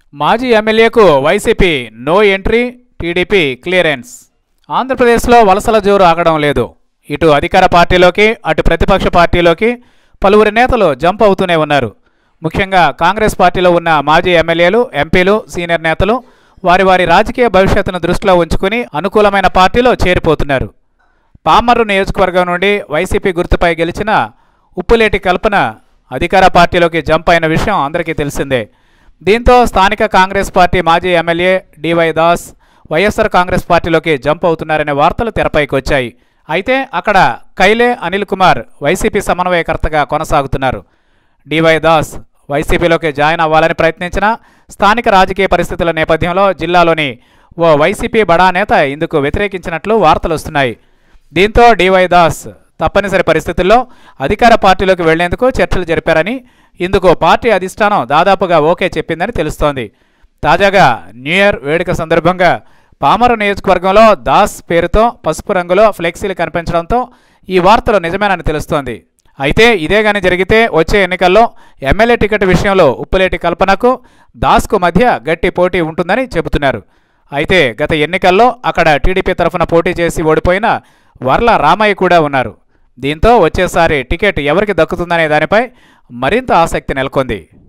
మాజీ ఎమ్మెల్యేకు YCP no entry TDP clearance ఆంధ్రప్రదేశ్లో వలసల జోరు ఆగడం లేదు ఇటు అధికార పార్టీలోకి అటు ప్రతిపక్ష పార్టీలోకి పలువురు నేతలు జంప్ అవుతూనే ఉన్నారు ముఖ్యంగా కాంగ్రెస్ పార్టీలో ఉన్న మాజీ ఎమ్మెల్యేలు ఎంపీలు సీనియర్ నేతలు వారి వారి రాజకీయ భవిష్యత్తును దృష్టిలో ఉంచుకుని అనుకూలమైన పార్టీలో చేరిపోతున్నారు పామర్రు నియోజకవర్గం నుండి వైసీపీ గుర్తుపై గెలిచిన ఉప్పులేటి కల్పన అధికార పార్టీలోకి జంప్ అయిన విషయం అందరికీ తెలిసిందే దీంతో స్థానిక కాంగ్రెస్ పార్టీ మాజీ ఎమ్మెల్యే డివై దాస్ వైఎస్ఆర్ కాంగ్రెస్ పార్టీలోకి జంప్ అవుతున్నారనే వార్తలు తెరపైకి వచ్చాయి అయితే అక్కడ కైలే అనిల్ కుమార్ వైసీపీ సమన్వయకర్తగా కొనసాగుతున్నారు డివై దాస్ వైసీపీలోకి జాయిన్ అవ్వాలని ప్రయత్నించిన స్థానిక రాజకీయ పరిస్థితుల నేపథ్యంలో జిల్లాలోని ఓ వైసీపీ బడా నేత ఇందుకు వ్యతిరేకించినట్లు వార్తలు వస్తున్నాయి దీంతో డివై దాస్ తప్పనిసరి పరిస్థితుల్లో అధికార పార్టీలోకి వెళ్లేందుకు చర్చలు జరిపారని ఇందుకు పార్టీ అధిష్టానం దాదాపుగా ఓకే చెప్పిందని తెలుస్తోంది తాజాగా న్యూ ఇయర్ వేడుక సందర్భంగా పామరు నియోజకవర్గంలో దాస్ పేరుతో పసుపు రంగులో ఫ్లెక్సీలు కనిపించడంతో ఈ వార్తలు నిజమేనని తెలుస్తోంది అయితే ఇదే గాని జరిగితే వచ్చే ఎన్నికల్లో ఎమ్మెల్యే టికెట్ విషయంలో ఉప్పులేటి కల్పనకు దాస్కు మధ్య గట్టి పోటీ ఉంటుందని చెబుతున్నారు అయితే గత ఎన్నికల్లో అక్కడ టీడీపీ తరఫున పోటీ చేసి ఓడిపోయిన వర్ల రామయ్య కూడా ఉన్నారు దీంతో వచ్చేసారి టికెట్ ఎవరికి దక్కుతుందనే దానిపై మరింత ఆసక్తి నెలకొంది